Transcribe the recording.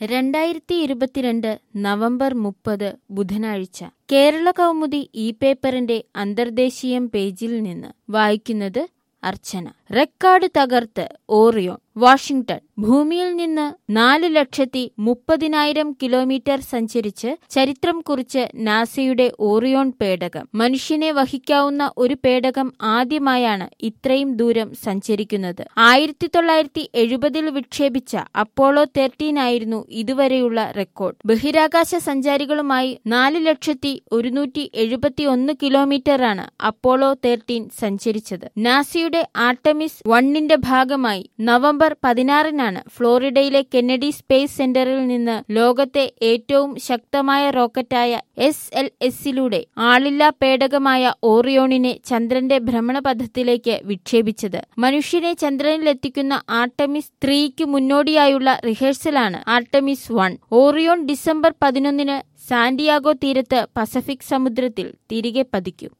രണ്ടായിരത്തി ഇരുപത്തിരണ്ട് നവംബർ മുപ്പത് ബുധനാഴ്ച കേരള കൗമുദി ഈ പേപ്പറിന്റെ അന്തർദേശീയം പേജിൽ നിന്ന് വായിക്കുന്നത് അർച്ചന റെക്കോർഡ് തകർത്ത് ഓറിയോൺ വാഷിംഗ്ടൺ ഭൂമിയിൽ നിന്ന് നാല് ലക്ഷത്തി മുപ്പതിനായിരം കിലോമീറ്റർ സഞ്ചരിച്ച് ചരിത്രം കുറിച്ച് നാസയുടെ ഓറിയോൺ പേടകം മനുഷ്യനെ വഹിക്കാവുന്ന ഒരു പേടകം ആദ്യമായാണ് ഇത്രയും ദൂരം സഞ്ചരിക്കുന്നത് ആയിരത്തി തൊള്ളായിരത്തി എഴുപതിൽ വിക്ഷേപിച്ച അപ്പോളോ തേർട്ടീൻ ആയിരുന്നു ഇതുവരെയുള്ള റെക്കോർഡ് ബഹിരാകാശ സഞ്ചാരികളുമായി നാല് ലക്ഷത്തി ഒരുന്നൂറ്റി എഴുപത്തി ഒന്ന് കിലോമീറ്ററാണ് അപ്പോളോ തേർട്ടീൻ സഞ്ചരിച്ചത് നാസയുടെ ആർട്ടമിസ് വണ്ണിന്റെ ഭാഗമായി നവംബർ പതിനാറിനാണ് ഫ്ലോറിഡയിലെ കെന്നഡി സ്പേസ് സെന്ററിൽ നിന്ന് ലോകത്തെ ഏറ്റവും ശക്തമായ റോക്കറ്റായ എസ് എൽ എസിലൂടെ ആളില്ലാ പേടകമായ ഓറിയോണിനെ ചന്ദ്രന്റെ ഭ്രമണപഥത്തിലേക്ക് വിക്ഷേപിച്ചത് മനുഷ്യനെ ചന്ദ്രനിലെത്തിക്കുന്ന ആർട്ടമിസ് ത്രീക്ക് മുന്നോടിയായുള്ള റിഹേഴ്സലാണ് ആർട്ടമിസ് വൺ ഓറിയോൺ ഡിസംബർ പതിനൊന്നിന് സാന്റിയാഗോ തീരത്ത് പസഫിക് സമുദ്രത്തിൽ തിരികെ പതിക്കും